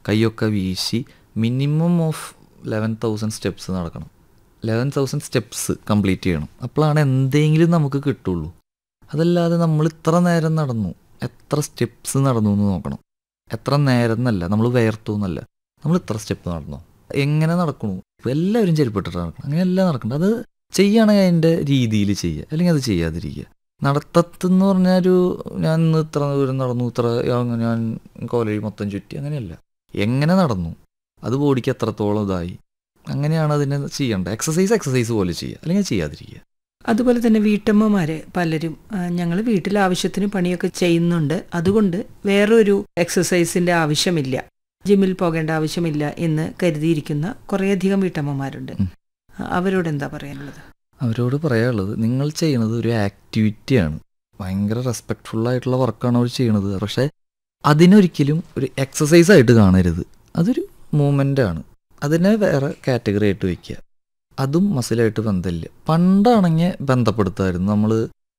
കൈയൊക്കെ വീശി minimum of eleven thousand steps നടക്കണം ലെവൻ തൗസൻഡ് സ്റ്റെപ്സ് കംപ്ലീറ്റ് ചെയ്യണം അപ്പോഴാണ് എന്തെങ്കിലും നമുക്ക് കിട്ടുള്ളൂ അതല്ലാതെ നമ്മൾ ഇത്ര നേരം നടന്നു എത്ര സ്റ്റെപ്സ് നടന്നു എന്ന് നോക്കണം എത്ര നേരം എന്നല്ല നമ്മൾ വേർത്തു എന്നല്ല നമ്മൾ ഇത്ര സ്റ്റെപ്പ് നടന്നു എങ്ങനെ നടക്കണു ഇപ്പം എല്ലാവരും ചെരുപ്പിട്ടിട്ട് നടക്കണം അങ്ങനെയല്ല നടക്കണം അത് ചെയ്യുകയാണെങ്കിൽ അതിൻ്റെ രീതിയിൽ ചെയ്യുക അല്ലെങ്കിൽ അത് ചെയ്യാതിരിക്കുക നടത്തത്തെന്ന് പറഞ്ഞാൽ ഒരു ഞാൻ ഇന്ന് ഇത്ര ദൂരം നടന്നു ഇത്ര അങ്ങ് ഞാൻ കോലഴി മൊത്തം ചുറ്റി അങ്ങനെയല്ല എങ്ങനെ നടന്നു അത് ബോഡിക്ക് എത്രത്തോളം ഇതായി അങ്ങനെയാണ് അതിനെ ചെയ്യേണ്ടത് എക്സസൈസ് എക്സസൈസ് പോലെ ചെയ്യുക അല്ലെങ്കിൽ ചെയ്യാതിരിക്കുക അതുപോലെ തന്നെ വീട്ടമ്മമാര് പലരും ഞങ്ങൾ വീട്ടിൽ ആവശ്യത്തിന് പണിയൊക്കെ ചെയ്യുന്നുണ്ട് അതുകൊണ്ട് വേറൊരു എക്സസൈസിന്റെ ആവശ്യമില്ല ജിമ്മിൽ പോകേണ്ട ആവശ്യമില്ല എന്ന് കരുതിയിരിക്കുന്ന കുറേയധികം വീട്ടമ്മമാരുണ്ട് ഉം. അവരോട് എന്താ പറയാനുള്ളത് അവരോട് പറയാനുള്ളത് നിങ്ങൾ ചെയ്യണത് ഒരു ആക്ടിവിറ്റിയാണ് ഭയങ്കര റെസ്പെക്ട്ഫുൾ ആയിട്ടുള്ള വർക്കാണ് അവർ ചെയ്യണത് പക്ഷേ അതിനൊരിക്കലും ഒരു എക്സസൈസ് ആയിട്ട് കാണരുത് അതൊരു മൂവ്മെൻ്റ് ആണ് അതിനെ വേറെ കാറ്റഗറി ആയിട്ട് വയ്ക്കുക അതും മസിലായിട്ട് ബന്ധമില്ല പണ്ടാണെങ്കിൽ ബന്ധപ്പെടുത്തായിരുന്നു നമ്മൾ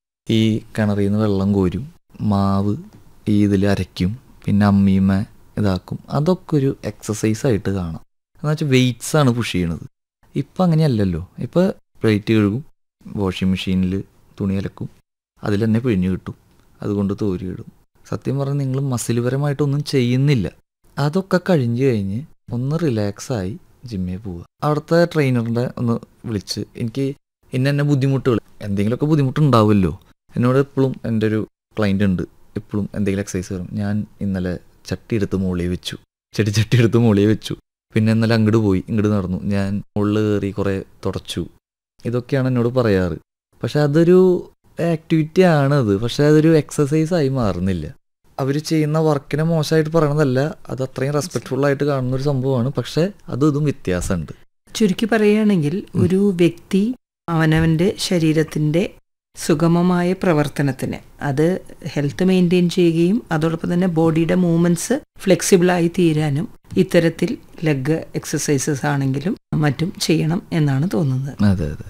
ഈ കിണറിൽ നിന്ന് വെള്ളം കോരും മാവ് ഈ ഇതിൽ അരയ്ക്കും പിന്നെ അമ്മീമ ഇതാക്കും അതൊക്കെ ഒരു എക്സസൈസ് ആയിട്ട് കാണാം എന്ന് വെച്ചാൽ വെയ്റ്റ്സ് ആണ് പുഷ് ചെയ്യണത് ഇപ്പം അങ്ങനെയല്ലല്ലോ ഇപ്പം പ്ലേറ്റ് കഴുകും വാഷിംഗ് മെഷീനിൽ തുണി അലക്കും അതിൽ തന്നെ പിഴിഞ്ഞ് കിട്ടും അതുകൊണ്ട് തോരിയിടും സത്യം പറഞ്ഞാൽ നിങ്ങൾ മസിൽപരമായിട്ടൊന്നും ചെയ്യുന്നില്ല അതൊക്കെ കഴിഞ്ഞ് കഴിഞ്ഞ് ഒന്ന് റിലാക്സായി ജിമ്മിൽ പോവുക അവിടുത്തെ ട്രെയിനറിൻ്റെ ഒന്ന് വിളിച്ച് എനിക്ക് ഇന്ന എന്നെ ബുദ്ധിമുട്ടുകൾ എന്തെങ്കിലുമൊക്കെ ബുദ്ധിമുട്ടുണ്ടാവുമല്ലോ എന്നോട് എപ്പോഴും എൻ്റെ ഒരു ക്ലൈൻ്റ് ഉണ്ട് എപ്പോഴും എന്തെങ്കിലും എക്സസൈസ് വരും ഞാൻ ഇന്നലെ ചട്ടി എടുത്ത് മുകളിൽ വെച്ചു ചെടി ചട്ടി എടുത്ത് മുകളിൽ വെച്ചു പിന്നെ ഇന്നലെ അങ്ങോട്ട് പോയി ഇങ്ങോട്ട് നടന്നു ഞാൻ മുകളിൽ കയറി കുറേ തുടച്ചു ഇതൊക്കെയാണ് എന്നോട് പറയാറ് പക്ഷെ അതൊരു ആക്ടിവിറ്റി ആണത് പക്ഷെ അതൊരു എക്സസൈസ് ആയി മാറുന്നില്ല അവർ ചെയ്യുന്ന വർക്കിനെ മോശമായിട്ട് പറയണതല്ല അത് അത്രയും റെസ്പെക്ട്ഫുൾ ആയിട്ട് കാണുന്ന ഒരു സംഭവമാണ് പക്ഷെ അതും ഇതും വ്യത്യാസമുണ്ട് ചുരുക്കി പറയുകയാണെങ്കിൽ ഒരു വ്യക്തി അവനവൻ്റെ ശരീരത്തിൻ്റെ സുഗമമായ പ്രവർത്തനത്തിന് അത് ഹെൽത്ത് മെയിൻറ്റെയിൻ ചെയ്യുകയും അതോടൊപ്പം തന്നെ ബോഡിയുടെ മൂവ്മെൻറ്റ്സ് ഫ്ലെക്സിബിളായി തീരാനും ഇത്തരത്തിൽ ലെഗ് എക്സസൈസസ് ആണെങ്കിലും മറ്റും ചെയ്യണം എന്നാണ് തോന്നുന്നത് അതെ അതെ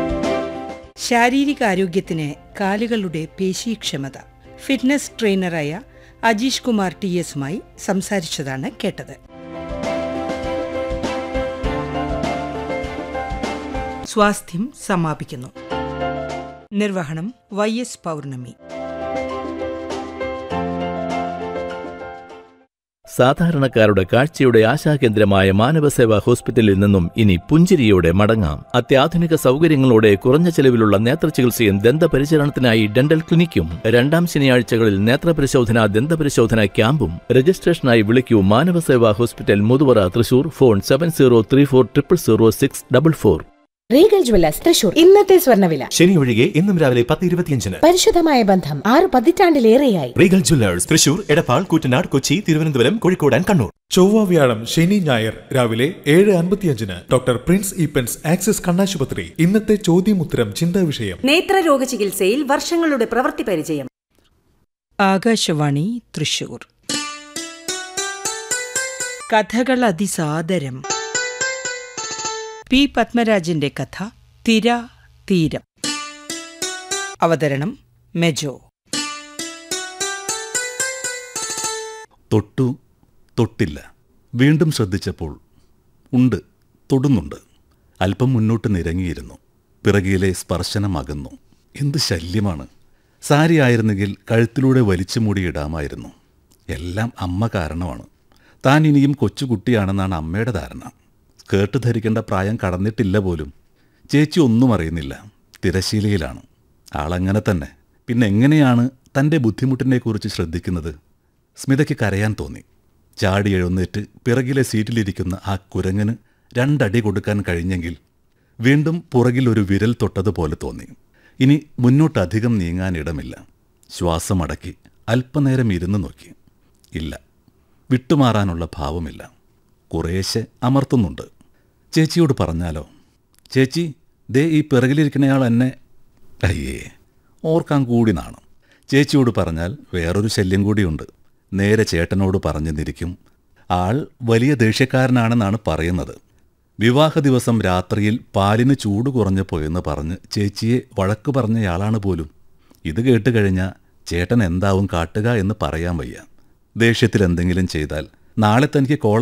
ശാരീരികാരോഗ്യത്തിന് കാലുകളുടെ പേശീക്ഷമത ഫിറ്റ്നസ് ട്രെയിനറായ അജീഷ് കുമാർ ടി എസുമായി സംസാരിച്ചതാണ് കേട്ടത് സ്വാസ്ഥ്യം സമാപിക്കുന്നു നിർവഹണം വൈ എസ് പൗർണമി സാധാരണക്കാരുടെ കാഴ്ചയുടെ ആശാകേന്ദ്രമായ മാനവസേവാ ഹോസ്പിറ്റലിൽ നിന്നും ഇനി പുഞ്ചിരിയോടെ മടങ്ങാം അത്യാധുനിക സൗകര്യങ്ങളോടെ കുറഞ്ഞ ചെലവിലുള്ള നേത്രചികിത്സയും ദന്തപരിചരണത്തിനായി ഡെന്റൽ ക്ലിനിക്കും രണ്ടാം ശനിയാഴ്ചകളിൽ നേത്രപരിശോധന ദന്തപരിശോധന ക്യാമ്പും രജിസ്ട്രേഷനായി വിളിക്കൂ Manavaseva hospital Muthuvara Thrissur phone seven zero three four triple zero six double four Regal Jewellers Thrissur ഇന്നത്തെ സ്വർണ്ണവില ശനി ഒഴികെ ഇന്നും രാവിലെ പത്ത് ഇരുപത്തിയഞ്ചിന് പരിശുദ്ധമായ ബന്ധം ആറ് പതിറ്റാണ്ടിലേറെയായി Regal Jewellers Thrissur Edappal Koottanad Kochi Thiruvananthapuram Kozhikode and Kannur ചൊവ്വ വ്യാഴം ശനി ഞായർ രാവിലെ ഏഴ് അൻപത്തിയഞ്ചിന് ഡോക്ടർ പ്രിൻസ് ഈപ്പൻസ് ആക്സിസ് കണ്ണാശുപത്രി ഇന്നത്തെ ചോദ്യമുത്തരം ചിന്താ വിഷയം നേത്രരോഗ ചികിത്സയിൽ വർഷങ്ങളുടെ പ്രവൃത്തി പരിചയം ആകാശവാണി തൃശൂർ കഥകൾ അതിസാദരം പി പത്മരാജന്റെ കഥ തിര തീരം അവതരണം മെജോ തൊട്ടു തൊട്ടില്ല വീണ്ടും ശ്രദ്ധിച്ചപ്പോൾ ഉണ്ട് തൊടുന്നുണ്ട് അല്പം മുന്നോട്ട് നിരങ്ങിയിരുന്നു പിറകിലെ സ്പർശനം അകന്നു എന്ത് ശല്യമാണ് സാരി ആയിരുന്നെങ്കിൽ കഴുത്തിലൂടെ വലിച്ചു മൂടിയിടാമായിരുന്നു എല്ലാം അമ്മ കാരണമാണ് താൻ ഇനിയും കൊച്ചുകുട്ടിയാണെന്നാണ് അമ്മയുടെ ധാരണ സ്കേർട്ട് ധരിക്കേണ്ട പ്രായം കടന്നിട്ടില്ല പോലും ചേച്ചി ഒന്നും അറിയുന്നില്ല തിരശീലയിലാണ് ആളങ്ങനെ തന്നെ പിന്നെ എങ്ങനെയാണ് തൻ്റെ ബുദ്ധിമുട്ടിനെക്കുറിച്ച് ശ്രദ്ധിക്കുന്നത് സ്മിതയ്ക്ക് കരയാൻ തോന്നി ചാടി എഴുന്നേറ്റ് പിറകിലെ സീറ്റിലിരിക്കുന്ന ആ കുരങ്ങന് രണ്ടടി കൊടുക്കാൻ കഴിഞ്ഞെങ്കിൽ വീണ്ടും പുറകിൽ ഒരു വിരൽ തൊട്ടതുപോലെ തോന്നി ഇനി മുന്നോട്ടധികം നീങ്ങാൻ ഇടമില്ല ശ്വാസമടക്കി അല്പനേരം ഇരുന്ന് നോക്കി ഇല്ല വിട്ടുമാറാനുള്ള ഭാവമില്ല കുറേശ്ശെ അമർത്തുന്നുണ്ട് ചേച്ചിയോട് പറഞ്ഞാലോ ചേച്ചി ദേ ഈ പിറകിലിരിക്കുന്നയാൾ എന്നെ അയ്യേ ഓർക്കാൻ കൂടി നാണം ചേച്ചിയോട് പറഞ്ഞാൽ വേറൊരു ശല്യം കൂടിയുണ്ട് നേരെ ചേട്ടനോട് പറഞ്ഞെന്നിരിക്കും ആൾ വലിയ ദേഷ്യക്കാരനാണെന്നാണ് പറയുന്നത് വിവാഹ ദിവസം രാത്രിയിൽ പാലിന് ചൂട് കുറഞ്ഞു പോയെന്ന് പറഞ്ഞ് ചേച്ചിയെ വഴക്ക് പറഞ്ഞയാളാണ് പോലും ഇത് കേട്ട് കഴിഞ്ഞാൽ ചേട്ടൻ എന്താവും കാട്ടുക എന്ന് പറയാൻ വയ്യ ദേഷ്യത്തിൽ എന്തെങ്കിലും ചെയ്താൽ നാളെ തനിക്ക് കോളേജ്